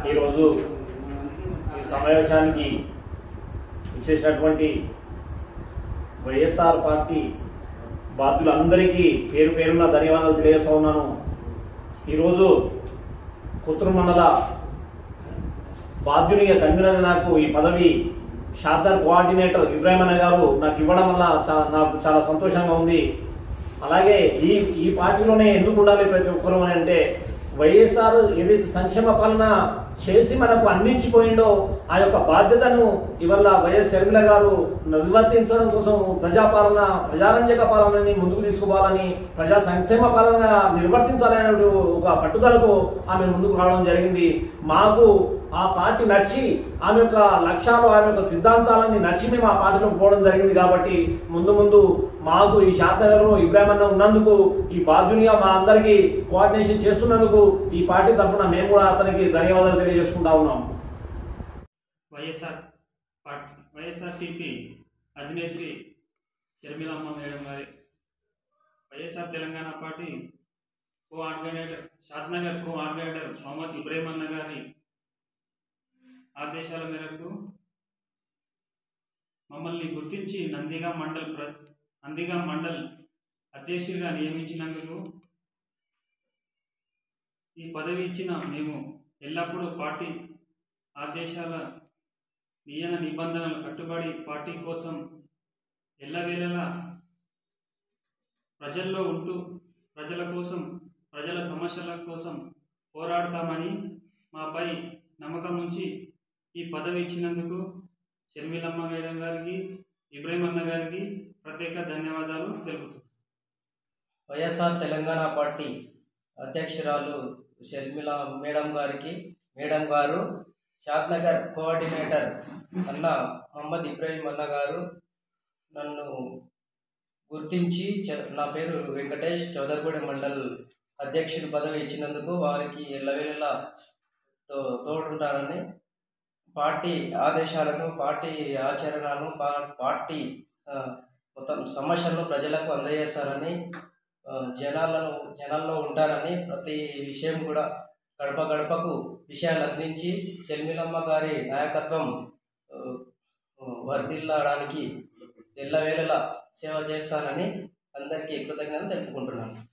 ఈరోజు ఈ సమావేశానికి ఇచ్చేసినటువంటి వైఎస్ఆర్ పార్టీ బాధ్యులందరికీ పేరు పేరున ధన్యవాదాలు తెలియజేస్తా ఉన్నాను ఈరోజు కుతురు మండల బాధ్యునిగా కన్వీనర్ నాకు ఈ పదవి షార్దర్ కోఆర్డినేటర్ ఇబ్రాహిం అన్న గారు నాకు ఇవ్వడం వల్ల చా- నాకు చాలా సంతోషంగా ఉంది అలాగే ఈ ఈ పార్టీలోనే ఎందుకు ఉండాలి ప్రతి ఒక్కరు అని అంటే వైఎస్ఆర్ ఏదైతే సంక్షేమ పాలన చేసి మనకు అందించిపోయిండో ఆ యొక్క బాధ్యతను ఇవల్ల వైఎస్ షర్మిల గారు నిర్వర్తించడం కోసం ప్రజాపాలన ప్రజారంజక పాలనని ముందుకు తీసుకుపోవాలని ప్రజా సంక్షేమ పాలన నిర్వర్తించాలనే ఒక పట్టుదలతో ఆమె ముందుకు రావడం జరిగింది మాకు ఆ పార్టీ నచ్చి ఆమె యొక్క లక్ష్యాలు ఆమె యొక్క సిద్ధాంతాలన్నీ నచ్చి మేము ఆ పార్టీలో పోవడం జరిగింది కాబట్టి ముందు ముందు మాకు ఈ శాంతనగర్లో ఇబ్రాహిం అన్న ఉన్నందుకు ఈ బాధ్యునిగా మా అందరికీ కోఆర్డినేషన్ చేస్తున్నందుకు ఈ పార్టీ తరఫున మేము కూడా అతనికి ధన్యవాదాలు తెలియజేసుకుంటా ఉన్నాం వైఎస్ఆర్ పార్టీ వైఎస్ఆర్టీపీ అధినేత్రి షర్మిలమ్మ మేడం గారి YSR Telangana party co organiser Shadnagar co organiser Mohammed Ibrahim అన్న గారి ఆదేశాల మేరకు మమ్మల్ని గుర్తించి నందిగా మండల్ ప్ర నందిగా మండల్ అధ్యక్షుడిగా నియమించినందుకు ఈ పదవి ఇచ్చిన మేము ఎల్లప్పుడూ పార్టీ ఆదేశాల నియమ నిబంధనలు కట్టుబడి పార్టీ కోసం ఎల్లవేళలా ప్రజల్లో ఉంటూ ప్రజల కోసం ప్రజల సమస్యల కోసం పోరాడతామని మాపై నమ్మకం ఉంచి ఈ పదవి ఇచ్చినందుకు షర్మిలమ్మ మేడం గారికి ఇబ్రాహిం అన్న గారికి ప్రత్యేక ధన్యవాదాలు తెలుపుతున్నాను వైఎస్ఆర్ తెలంగాణ పార్టీ అధ్యక్షురాలు షర్మిల మేడం గారికి మేడం గారు షాద్నగర్ కోఆర్డినేటర్ అన్న మహమ్మద్ ఇబ్రాహీం అన్న గారు నన్ను గుర్తించి చ- నా పేరు వెంకటేష్ చౌదర్గూడెం మండల్ అధ్యక్షుడి పదవి ఇచ్చినందుకు వారికి ఎల్లవేళలా తో తోడుంటానని పార్టీ ఆదేశాలను పార్టీ ఆచరణను పా- పార్టీ ఆ, మొత్తం సమస్యలను ప్రజలకు అందజేస్తానని ఆ, జనాలను జనాల్లో ఉంటానని ప్రతి విషయం కూడా గడప గడపకు విషయాలు అందించి షర్మిలమ్మ గారి నాయకత్వం ఆ, వర్ధిల్లడానికి ఎల్లవేళలా సేవ చేస్తానని అందరికీ కృతజ్ఞతలు తెలుపుకుంటున్నాను